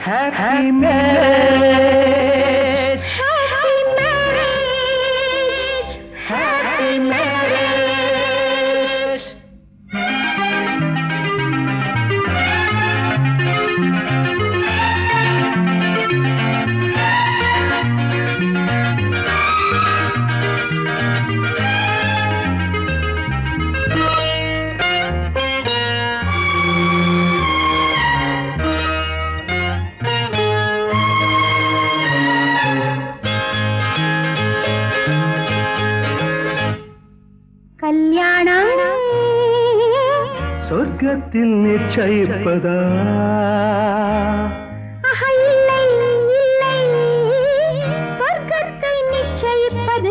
happy marriage. Happy marriage. Happy marriage. கல்யாணம் சொர்க்கத்தில் நிச்சயிப்பதா ஆஹா, இல்லை இல்லை சொர்க்கத்தை நிச்சயிப்பது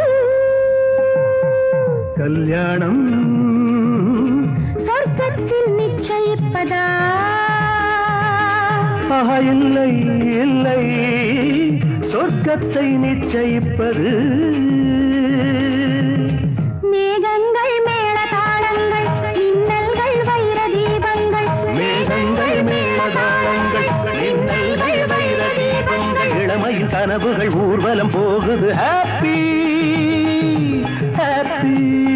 கல்யாணம் சொர்க்கத்தில் நிச்சயிப்பதா ஆஹா, இல்லை இல்லை சொர்க்கத்தை நிச்சயிப்பது மேகங்கள் மேளதாளங்கள் இன்னல்கள் வைர தீபங்கள் மேகங்கள் மேலதாளங்கள் மின்னல்கள் வைர தீபங்கள் இளமையின் கனவுகள் ஊர்வலம் போகுது ஹாப்பி ஹாப்பி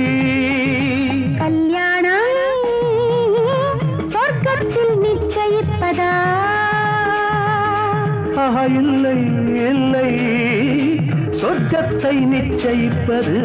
கல்யாணம் சொர்க்கத்தில் நிச்சயிப்பதா ஆஹா, இல்லை இல்லை சொர்க்கத்தை நிச்சயிப்பது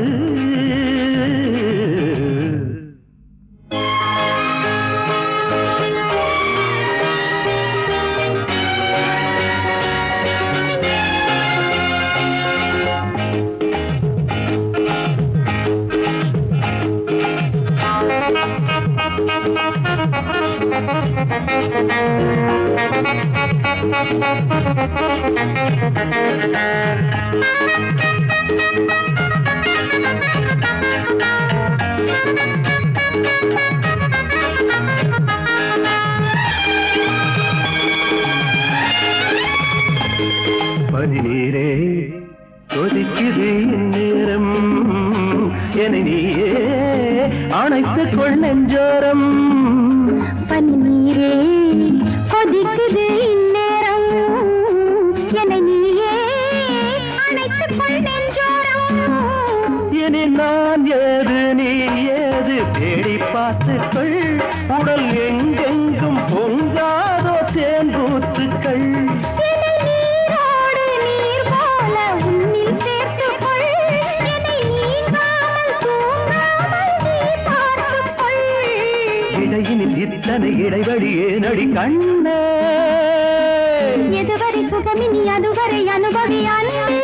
பனி நீரே கொதிக்குது நேரம் என நீயே அணைத்துக் கொள் நெஞ்சோரம் பனி நீரே கொதிக்குது இந்நேரம் என நீயே அணைத்துக் கொள் நெஞ்சோரம் இனி நான் ஏது நீ ஏது தேடி பார்த்துக்கள் உடல் எங்கெங்கும் பொங்காதோ தேன்பூத்துக்கள் என்னை நீரோடு நீர் போல உன்னில் சேர்த்துக் கொள். என்னை நீங்காமல் தூங்காமல் நீ பார்த்துக் கொள். இடையினில் இத்தனை இடைவெளி ஏனடி கண்ணே எதுவரை சுகமினி அதுவரை அனுபவி அன்பே.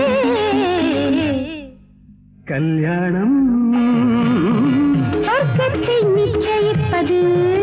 கல்யாணம் சொர்க்கத்தை நிச்சயிப்பது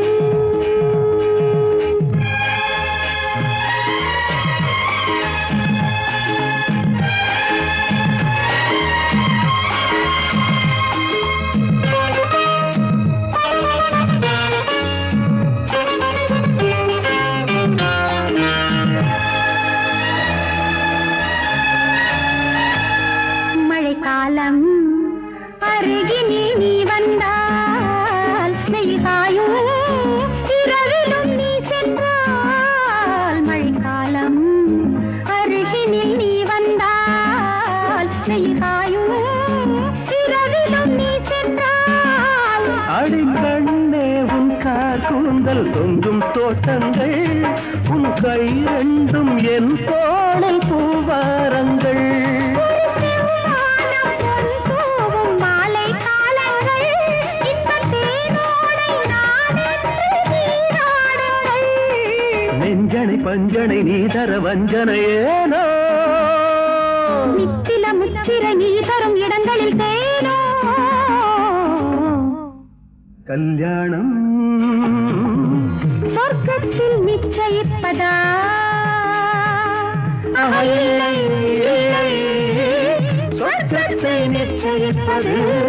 மழைக்காலம் அருகினில் நீ வந்தால் வெயில் காயும் இரவிலும் நீ சென்றால் மழைக்காலம் அருகினில் நீ வந்தால் வெயில் காயும் இரவிலும் நீ சென்றால் அடி கண்ணே உன் கூந்தல் தொங்கும் தோட்டங்கள் உன் கை ரெண்டும் என் தோளில் பூவாரங்கள் ஒரு செவ்வானம் பொன் தூவும் மாலை காலங்கள் இன்பத் தேனோடை நாடென்று நீராடுங்கள் நெஞ்சனை பஞ்சனை நீ தர வஞ்சனை ஏனோ நித்தில முத்திர நீ தரும் இடங்களில் தேனோ கல்யாணம் சொர்க்கத்தில் நிச்சயிப்பதா ஆஹா, இல்லை, இல்லை, சொர்க்கத்தை நிச்சயிப்பது